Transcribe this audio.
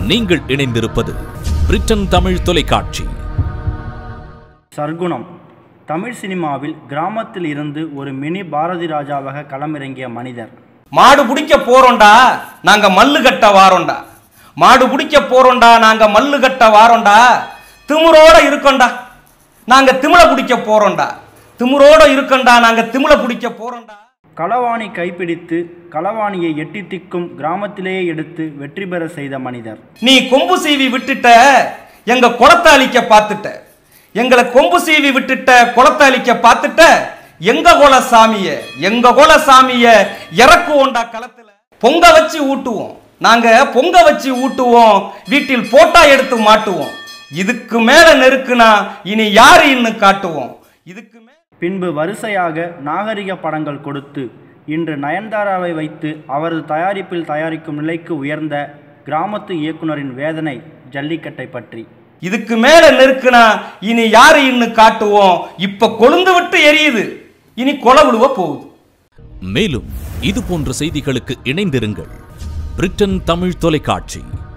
நீங்கள் இணைந்திருப்பது பிரிட்டன் தமிழ் தொலைக்காட்சி சர்க்குணம் தமிழ் சினிமாவில் கிராமத்தில் இருந்து ஒரு மினி பாரதி ராஜாவாக களமிறங்கிய மனிதர் மாடு பிடிக்க போறோம்டா நாங்க மல்லு கட்ட வாரோம்டா மாடு பிடிக்க போறோம்டா நாங்க மல்லு கட்ட வாரோம்டா திமிரோட இருக்கோம்டா நாங்க திமில பிடிக்க போறோம்டா திமிரோட இருக்கோம்டா நாங்க திமில பிடிக்க போறோம்டா களவாணி கைப்பிடித்து களவாணியை எட்டி திக்கும் கிராமத்திலேயே எடுத்து வெற்றி பெற செய்த மனிதர் நீ கொம்பு சீவி விட்டுட்ட எங்க குளத்தை அழிக்க பார்த்துட்ட எங்களை கொம்பு சீவி விட்டுட்ட குளத்தை அழிக்க பார்த்துட்ட எங்க குல சாமிய எங்க குல சாமிய இறக்குவோண்டா களத்துல பொங்க வச்சு ஊட்டுவோம் நாங்க பொங்க வச்சு ஊட்டுவோம் வீட்டில் போட்டா எடுத்து மாட்டுவோம் இதுக்கு மேல நெருக்குனா இனி யாரு இன்னும் காட்டுவோம் இதுக்கு மேல பின்பு வரிசையாக நாகரிக படங்கள் கொடுத்து இன்று நயன்தாராவை வைத்து அவரது தயாரிப்பில் தயாரிக்கும் நிலைக்கு உயர்ந்த கிராமத்து இயக்குனரின் வேதனை ஜல்லிக்கட்டை பற்றி இதுக்கு மேல நெருக்குனா இனி யாரு இன்னும் காட்டுவோம் இப்ப கொழுந்து விட்டு எரியுது இனி கொலை விழுவ போகுது மேலும் இது போன்ற செய்திகளுக்கு இணைந்திருங்கள் பிரிட்டன் தமிழ் தொலைக்காட்சி